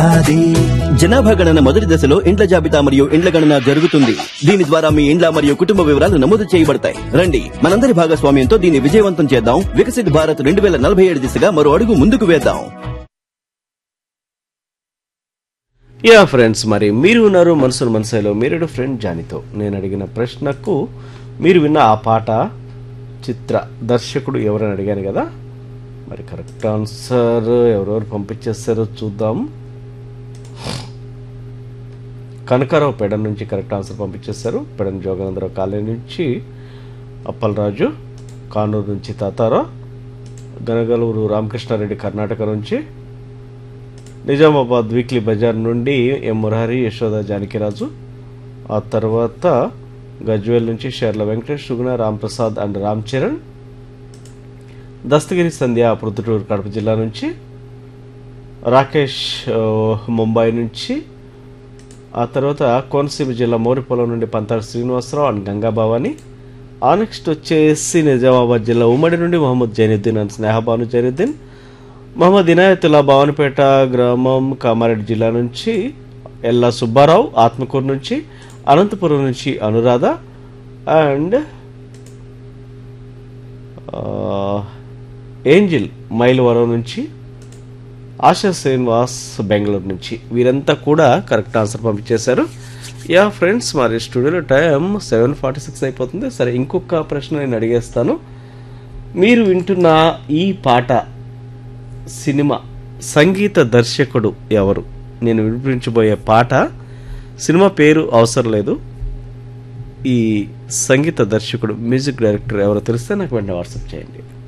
అది జనాభా గణన మొదటి దశలో ఇండ్ల జాబితా మరియు ఇండ్ల గణన జరుగుతుంది దీని ద్వారా మీ ఇండ్ల మరియు కుటుంబ వివరాలు నమోదు చేయబడతాయి రండి మనందరి భాగస్వామ్యంతో దీన్ని విజయవంతం చేద్దాం వికసిత్ భారత్ రెండు వేల నలభై ఏడు దిశగా మరో అడుగు ముందుకు వేద్దాం యా ఫ్రెండ్స్ మరి మీరు ఉన్నారు మనసులు మనసులో మీరుడు ఫ్రెండ్ జానితో నేను అడిగిన ప్రశ్నకు మీరు విన్న ఆ పాట చిత్ర దర్శకుడు ఎవరని అడిగాను కదా మరి కరెక్ట్ ఆన్సర్ ఎవరెవరు పంపించేస్తారో చూద్దాం కనకారావు పెడ నుంచి కరెక్ట్ ఆన్సర్ పంపించేస్తారు పెడన్ జోగానందరావు కాలేజీ నుంచి అప్పలరాజు కానూరు నుంచి తాతారావు గనగలూరు రామకృష్ణారెడ్డి కర్ణాటక నుంచి నిజామాబాద్ వీక్లీ బజార్ నుండి ఎం మురారి యశోద జానకిరాజు ఆ తర్వాత గజ్వేల్ నుంచి షేర్ల వెంకటేష్ సుగుణ రాంప్రసాద్ అండ్ రామ్ చరణ్ దస్తగిరి సంధ్య ప్రొద్దుటూరు కడప జిల్లా నుంచి రాకేష్ ఆ, ముంబై నుంచి ఆ తర్వాత కోనసీమ జిల్లా మోరిపొలం నుండి పంతాడు శ్రీనివాసరావు అండ్ గంగా భవాని ఆ నెక్స్ట్ వచ్చేసి నిజామాబాద్ జిల్లా ఉమ్మడి నుండి మొహమ్మద్ జైనుద్దీన్ అండ్ స్నేహబాను జైనుద్దీన్ మహమ్మద్ ఇనాయతుల్లా భవనపేట గ్రామం కామారెడ్డి జిల్లా నుంచి ఎల్లా సుబ్బారావు ఆత్మకూరు నుంచి అనంతపురం నుంచి అనురాధ అండ్ ఏంజిల్ మైలవరం నుంచి ఆశా శ్రీనివాస్ బెంగళూరు నుంచి వీరంతా కూడా కరెక్ట్ ఆన్సర్ పంపించేశారు యా ఫ్రెండ్స్ మరి స్టూడియోలో టైం సెవెన్ ఫార్టీ సిక్స్ అయిపోతుంది సరే ఇంకొక ప్రశ్న నేను అడిగేస్తాను మీరు వింటున్న ఈ పాట సినిమా సంగీత దర్శకుడు ఎవరు నేను వినిపించబోయే పాట సినిమా పేరు అవసరం లేదు ఈ సంగీత దర్శకుడు మ్యూజిక్ డైరెక్టర్ ఎవరో తెలిస్తే నాకు వెంటనే వాట్సాప్ చేయండి